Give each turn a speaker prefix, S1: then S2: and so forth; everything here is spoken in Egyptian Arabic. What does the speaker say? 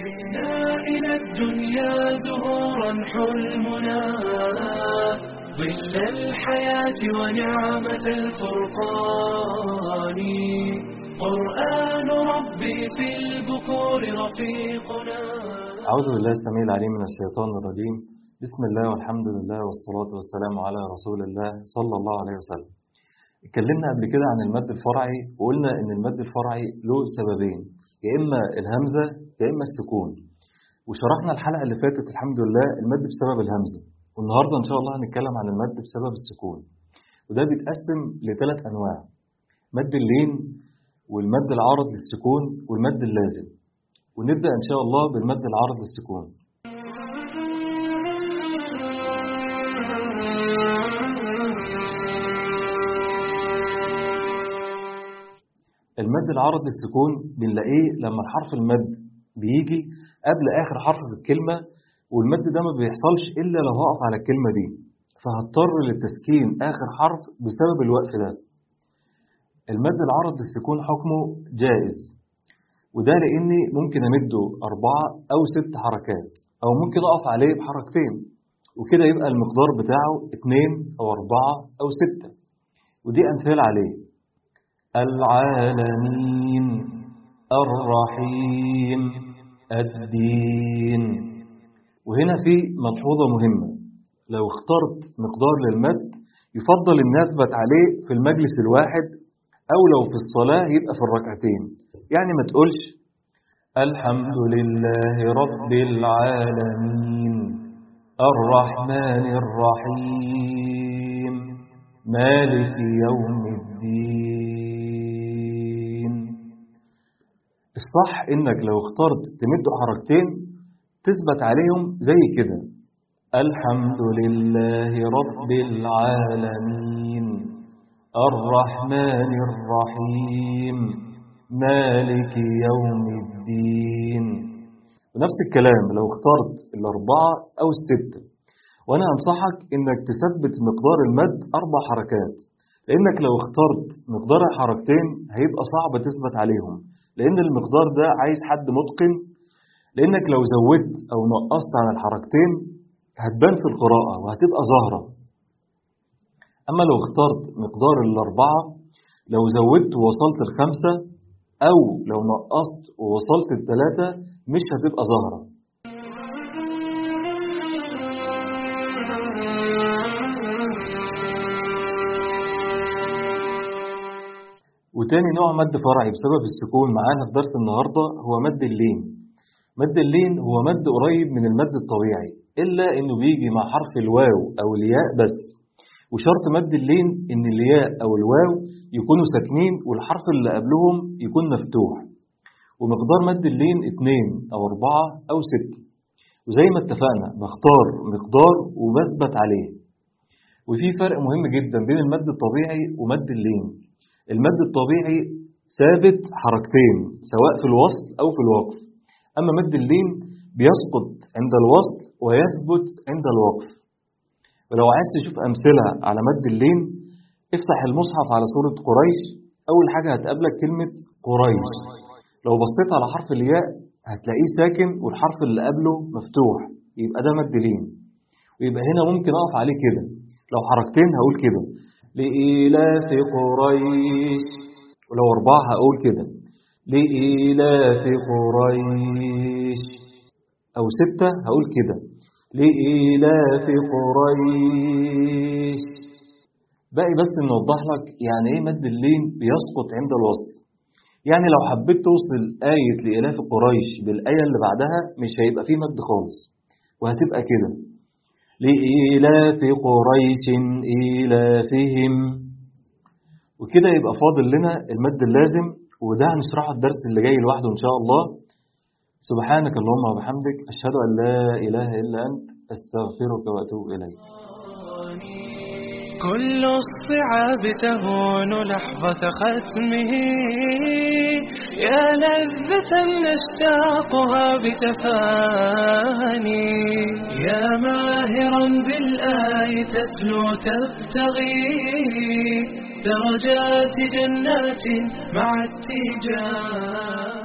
S1: جئنا إلى الدنيا زهورا حلمنا ظل الحياة ونعمة الفرقان قرآن ربي في البكور رفيقنا
S2: أعوذ بالله السميع العليم من الشيطان الرجيم بسم الله والحمد لله والصلاة والسلام على رسول الله صلى الله عليه وسلم اتكلمنا قبل كده عن المد الفرعي وقلنا ان المد الفرعي له سببين يا اما الهمزة يا اما السكون وشرحنا الحلقة اللي فاتت الحمد لله المد بسبب الهمزة والنهاردة ان شاء الله هنتكلم عن المد بسبب السكون وده بيتقسم لثلاث انواع مد اللين والمد العارض للسكون والمد اللازم ونبدأ إن شاء الله بالمد العارض للسكون المد العارض للسكون بنلاقيه لما حرف المد بيجي قبل آخر حرف في الكلمة والمد ده ما بيحصلش إلا لو هقف على الكلمة دي فهضطر للتسكين آخر حرف بسبب الوقف ده المد العارض للسكون حكمه جائز وده لاني ممكن امده أربعة أو ست حركات أو ممكن أقف عليه بحركتين وكده يبقى المقدار بتاعه اتنين أو أربعة أو ستة ودي أمثال عليه العالمين الرحيم الدين وهنا في ملحوظة مهمة لو اخترت مقدار للمد يفضل ان اثبت عليه في المجلس الواحد أو لو في الصلاة يبقى في الركعتين يعني ما تقولش الحمد لله رب العالمين الرحمن الرحيم مالك يوم الدين الصح انك لو اخترت تمد حركتين تثبت عليهم زي كده الحمد لله رب العالمين الرحمن الرحيم مالك يوم الدين ونفس الكلام لو اخترت الأربعة أو الستة وأنا أنصحك إنك تثبت مقدار المد أربع حركات لأنك لو اخترت مقدار الحركتين هيبقى صعب تثبت عليهم لأن المقدار ده عايز حد متقن لأنك لو زودت أو نقصت عن الحركتين هتبان في القراءة وهتبقى ظاهرة أما لو اخترت مقدار الأربعة لو زودت ووصلت الخمسة أو لو نقصت ووصلت الثلاثة مش هتبقى ظاهرة وتاني نوع مد فرعي بسبب السكون معانا في درس النهاردة هو مد اللين مد اللين هو مد قريب من المد الطبيعي إلا إنه بيجي مع حرف الواو أو الياء بس وشرط مد اللين ان الياء او الواو يكونوا ساكنين والحرف اللي قبلهم يكون مفتوح ومقدار مد اللين اتنين او اربعة او ستة وزي ما اتفقنا بختار مقدار وبثبت عليه وفي فرق مهم جدا بين المد الطبيعي ومد اللين المد الطبيعي ثابت حركتين سواء في الوصل او في الوقف اما مد اللين بيسقط عند الوصل ويثبت عند الوقف ولو عايز تشوف أمثلة على مد اللين افتح المصحف على سورة قريش أول حاجة هتقابلك كلمة قريش لو بصيت على حرف الياء هتلاقيه ساكن والحرف اللي قبله مفتوح يبقى ده مد لين ويبقى هنا ممكن أقف عليه كده لو حركتين هقول كده لإيلاف قريش ولو أربعة هقول كده لإيلاف قريش أو ستة هقول كده لإيلاف قريش باقي بس نوضح لك يعني ايه مد اللين بيسقط عند الوصل يعني لو حبيت توصل آية لإيلاف قريش بالآية اللي بعدها مش هيبقى فيه مد خالص وهتبقى كده لإيلاف قريش إيلافهم وكده يبقى فاضل لنا المد اللازم وده هنشرحه الدرس اللي جاي لوحده إن شاء الله سبحانك اللهم وبحمدك أشهد أن لا إله إلا أنت أستغفرك وأتوب إليك
S1: كل الصعاب تهون لحظة ختمه يا لذة نشتاقها بتفاني يا ماهرا بالآي تتلو تبتغي درجات جنات مع التيجان